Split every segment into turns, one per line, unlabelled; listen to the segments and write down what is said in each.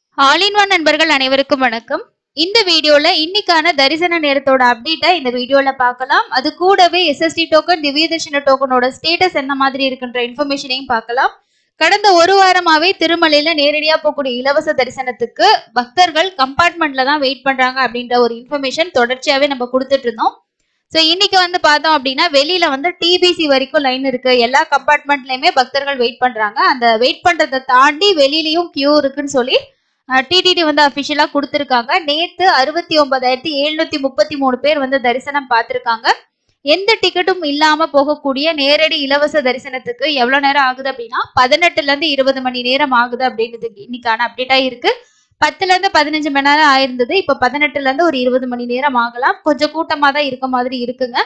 all in one நண்பர்கள் அனைவருக்கும் வணக்கம் இந்த வீடியோல இன்னைக்கான தரிசன நேரத்தோட அப்டேட்டை இந்த வீடியோல பார்க்கலாம் அது கூடவே எஸ்எஸ்டி டோக்கன் திவ்ய தர்ஷன டோக்கனோட ஸ்டேட்டஸ் என்ன மாதிரி இருக்குன்ற இன்ஃபர்மேஷனையும் பார்க்கலாம் கடந்த ஒரு வாரமாவே திருமலையில நேரடியா போகக்கூடிய இலவச தரிசனத்துக்கு பக்தர்கள் கம்பார்ட்மெண்ட்ல தான் வெயிட் பண்றாங்க அப்படின்ற ஒரு இன்ஃபர்மேஷன் தொடர்ச்சியாவே நம்ம கொடுத்துட்டு இருந்தோம் ஸோ இன்னைக்கு வந்து பார்த்தோம் அப்படின்னா வெளியில வந்து டிபிசி வரைக்கும் லைன் இருக்கு எல்லா கம்பார்ட்மெண்ட்லயுமே பக்தர்கள் வெயிட் பண்றாங்க அந்த வெயிட் பண்றதை தாண்டி வெளியிலயும் கியூ இருக்குன்னு சொல்லி டிடிடி வந்து அபிஷியலா கொடுத்துருக்காங்க நேத்து அறுபத்தி ஒன்பதாயிரத்தி எழுநூத்தி முப்பத்தி மூணு பேர் வந்து தரிசனம் பார்த்திருக்காங்க எந்த டிக்கெட்டும் இல்லாம போகக்கூடிய நேரடி இலவச தரிசனத்துக்கு எவ்வளவு நேரம் ஆகுது அப்படின்னா பதினெட்டுல இருந்து இருபது மணி நேரம் ஆகுது அப்படின்றது இன்னைக்கான அப்டேட்டா இருக்கு பத்துல இருந்து பதினஞ்சு மணி நேரம் ஆயிருந்தது இப்ப பதினெட்டுல இருந்து ஒரு இருபது மணி நேரம் ஆகலாம் கொஞ்சம் கூட்டமா தான் இருக்க மாதிரி இருக்குங்க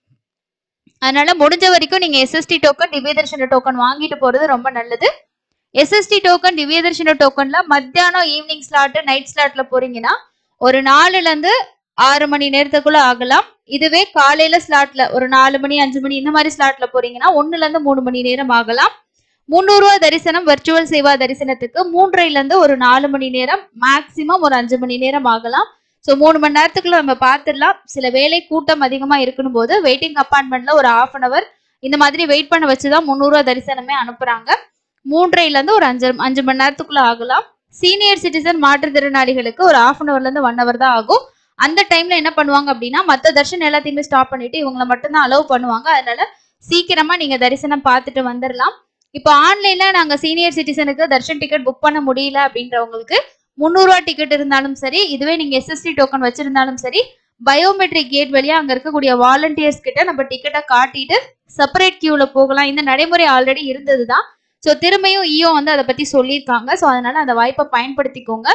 அதனால முடிஞ்ச வரைக்கும் நீங்க எஸ்எஸ்டி டோக்கன் திவ்யதர்ஷன டோக்கன் வாங்கிட்டு போறது ரொம்ப நல்லது எஸ்எஸ்டி டோக்கன் திவ்யதர்ஷன டோக்கன்ல மத்தியானம் ஈவினிங் ஸ்லாட் நைட் ஸ்லாட்ல போறீங்கன்னா ஒரு நாலுல இருந்து ஆறு மணி நேரத்துக்குள்ள ஆகலாம் இதுவே காலையில ஸ்லாட்ல ஒரு நாலு மணி அஞ்சு மணி இந்த மாதிரி ஸ்லாட்ல போறீங்கன்னா ஒண்ணுல இருந்து மூணு மணி நேரம் ஆகலாம் முந்நூறு ரூபா தரிசனம் வர்ச்சுவல் சேவா தரிசனத்துக்கு மூன்றைல இருந்து ஒரு நாலு மணி நேரம் மேக்சிமம் ஒரு அஞ்சு மணி நேரம் ஆகலாம் ஸோ மூணு மணி நேரத்துக்குள்ள நம்ம பார்த்துடலாம் சில வேலை கூட்டம் அதிகமா இருக்கணும் போது வெயிட்டிங் அப்பார்ட்மெண்ட்ல ஒரு ஹாஃப் அன் அவர் இந்த மாதிரி வெயிட் பண்ண வச்சுதான் முந்நூறுவா தரிசனமே அனுப்புறாங்க மூன்றைல இருந்து ஒரு அஞ்சு அஞ்சு மணி நேரத்துக்குள்ள ஆகலாம் சீனியர் சிட்டிசன் மாற்றுத்திறனாளிகளுக்கு ஒரு ஹாஃப் அன் அவர்ல இருந்து ஒன் ஹவர் தான் ஆகும் அந்த டைம்ல என்ன பண்ணுவாங்க அப்படின்னா மற்ற தர்ஷன் எல்லாத்தையுமே ஸ்டாப் பண்ணிட்டு இவங்களை மட்டும்தான் அலோவ் பண்ணுவாங்க அதனால சீக்கிரமா நீங்க தரிசனம் பார்த்துட்டு வந்துடலாம் இப்போ ஆன்லைன்ல நாங்க சீனியர் சிட்டிசனுக்கு தர்ஷன் டிக்கெட் புக் பண்ண முடியல அப்படின்றவங்களுக்கு முந்நூறுவா டிக்கெட் இருந்தாலும் சரி இதுவே நீங்க எஸ்எஸ்டி டோக்கன் வச்சிருந்தாலும் சரி பயோமெட்ரிக் கேட் வழியா அங்க இருக்கக்கூடிய வாலண்டியர்ஸ் கிட்ட நம்ம டிக்கெட்டை காட்டிட்டு செப்பரேட் கியூல போகலாம் இந்த நடைமுறை ஆல்ரெடி இருந்தது தான் ஸோ திரும்பியும் ஈயோ வந்து அதை பத்தி சொல்லியிருக்காங்க ஸோ அதனால அந்த வாய்ப்பை பயன்படுத்திக்கோங்க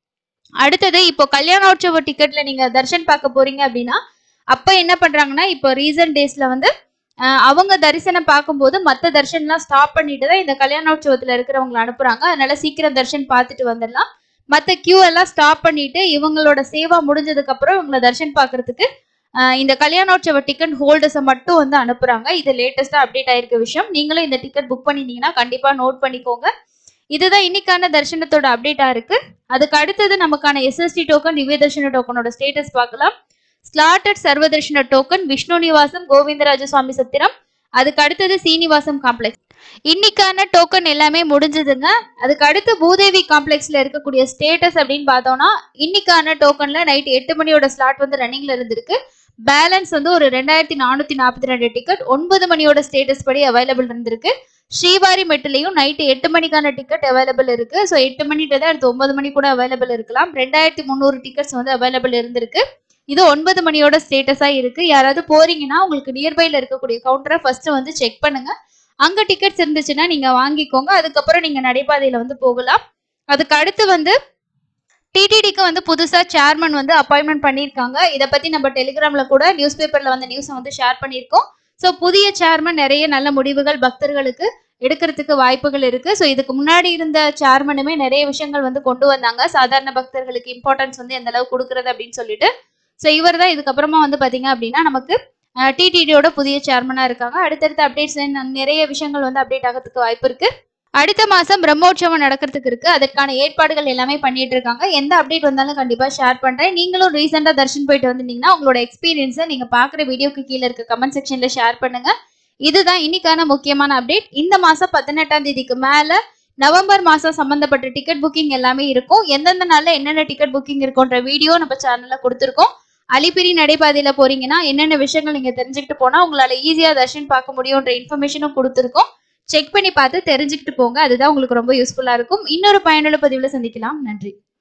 அடுத்தது இப்போ கல்யாணோற்சவ டிக்கெட்ல நீங்க தர்ஷன் பார்க்க போறீங்க அப்படின்னா அப்ப என்ன பண்றாங்கன்னா இப்போ ரீசன்ட் டேஸ்ல வந்து அஹ், அவங்க தரிசனம் பார்க்கும்போது மற்ற தர்ஷன்லாம் ஸ்டாப் பண்ணிட்டு தான் இந்த கல்யாணோற்சவத்துல இருக்கிறவங்களை அனுப்புறாங்க அதனால சீக்கிரம் தர்ஷன் பார்த்துட்டு வந்துடலாம் மற்ற கியூ எல்லாம் ஸ்டாப் பண்ணிட்டு இவங்களோட சேவா முடிஞ்சதுக்கு அப்புறம் இவங்களை தர்ஷன் பார்க்கறதுக்கு அஹ், இந்த கல்யாணோற்சவ டிக்கெட் ஹோல்டர்ஸை மட்டும் வந்து அனுப்புறாங்க இது லேட்டஸ்டா அப்டேட் ஆயிருக்க விஷயம் நீங்களும் இந்த டிக்கெட் புக் பண்ணிருந்தீங்கன்னா கண்டிப்பா நோட் பண்ணிக்கோங்க இதுதான் இன்னைக்கான தர்ஷனத்தோட அப்டேட்டா இருக்கு அதுக்கு அடுத்தது நமக்கான எஸ்எஸ்டி டோக்கன் திவ்ய தர்ஷன டோக்கனோட ஸ்டேட்டஸ் பார்க்கலாம் ஸ்லாட்டட் சர்வதர்ஷன டோக்கன் விஷ்ணு நிவாசம் கோவிந்தராஜ சுவாமி சத்திரம் அதுக்கு அடுத்தது சீனிவாசம் காம்ப்ளெக்ஸ் இன்னைக்கான டோக்கன் எல்லாமே முடிஞ்சதுங்க அதுக்கு அடுத்து பூதேவி காம்ப்ளெக்ஸ்ல இருக்கக்கூடிய ஸ்டேட்டஸ் அப்படின்னு பார்த்தோம்னா இன்னைக்கான டோக்கன்ல நைட் எட்டு மணியோட ஸ்லாட் வந்து ரன்னிங்ல இருந்திருக்கு பேலன்ஸ் வந்து ஒரு ரெண்டாயிரத்தி நானூத்தி நாற்பத்தி ரெண்டு டிக்கெட் ஒன்பது மணியோட ஸ்டேட்டஸ் படி அவைலபிள் இருந்திருக்கு ஸ்ரீவாரி மெட்டிலையும் நைட்டு எட்டு மணிக்கான டிக்கெட் அவைலபிள் இருக்கு ஸோ எட்டு மணிட்டு தான் அடுத்து ஒன்பது மணி கூட அவைலபிள் இருக்கலாம் ரெண்டாயிரத்தி முந்நூறு டிக்கெட்ஸ் வந்து அவைலபிள் இருந்திருக்கு இது ஒன்பது மணியோட ஸ்டேட்டஸா இருக்கு யாராவது போறீங்கன்னா உங்களுக்கு நியர்பைல இருக்கக்கூடிய கவுண்டரை ஃபர்ஸ்ட் வந்து செக் பண்ணுங்க அங்க டிக்கெட்ஸ் இருந்துச்சுன்னா நீங்க வாங்கிக்கோங்க அதுக்கப்புறம் நீங்க நடைபாதையில வந்து போகலாம் அதுக்கு அடுத்து வந்து டிடிடிக்கு வந்து புதுசா சேர்மன் வந்து அப்பாயின்மெண்ட் பண்ணியிருக்காங்க இதை பத்தி நம்ம டெலிகிராம்ல கூட நியூஸ் பேப்பர்ல வந்து நியூஸை வந்து ஷேர் பண்ணியிருக்கோம் ஸோ புதிய சேர்மன் நிறைய நல்ல முடிவுகள் பக்தர்களுக்கு எடுக்கிறதுக்கு வாய்ப்புகள் இருக்கு ஸோ இதுக்கு முன்னாடி இருந்த சேர்மனுமே நிறைய விஷயங்கள் வந்து கொண்டு வந்தாங்க சாதாரண பக்தர்களுக்கு இம்பார்ட்டன்ஸ் வந்து எந்த அளவு கொடுக்கறது அப்படின்னு சொல்லிட்டு ஸோ இவர் தான் இதுக்கப்புறமா வந்து பாத்தீங்க அப்படின்னா நமக்கு டிடிடியோட புதிய சேர்மனா இருக்காங்க அடுத்தடுத்த அப்டேட்ஸ் நிறைய விஷயங்கள் வந்து அப்டேட் ஆகிறதுக்கு வாய்ப்பு இருக்கு அடுத்த மாசம் பிரம்மோற்சவம் நடக்கிறதுக்கு இருக்கு அதற்கான ஏற்பாடுகள் எல்லாமே பண்ணிட்டு இருக்காங்க எந்த அப்டேட் வந்தாலும் கண்டிப்பா ஷேர் பண்றேன் நீங்களும் ரீசெண்டா தர்ஷன் போயிட்டு வந்திருந்தீங்கன்னா உங்களோட எக்ஸ்பீரியன்ஸை நீங்க பாக்குற வீடியோக்கு கீழே இருக்க கமெண்ட் செக்ஷன்ல ஷேர் பண்ணுங்க இதுதான் இன்னைக்கான முக்கியமான அப்டேட் இந்த மாசம் பதினெட்டாம் தேதிக்கு மேல நவம்பர் மாசம் சம்பந்தப்பட்ட டிக்கெட் புக்கிங் எல்லாமே இருக்கும் எந்தெந்த நாள்ல என்னென்ன டிக்கெட் புக்கிங் இருக்குன்ற வீடியோ நம்ம சேனல்ல கொடுத்துருக்கோம் அலிப்பிரி நடைபாதையில போறீங்கன்னா என்னென்ன விஷயங்கள் நீங்க தெரிஞ்சுக்கிட்டு போனா உங்களால ஈஸியா தர்ஷன் பார்க்க முடியும்ன்ற இன்ஃபர்மேஷனும் கொடுத்துருக்கோம் செக் பண்ணி பார்த்து தெரிஞ்சுக்கிட்டு போங்க அதுதான் உங்களுக்கு ரொம்ப யூஸ்ஃபுல்லா இருக்கும் இன்னொரு பயனுள்ள பதிவுல சந்திக்கலாம் நன்றி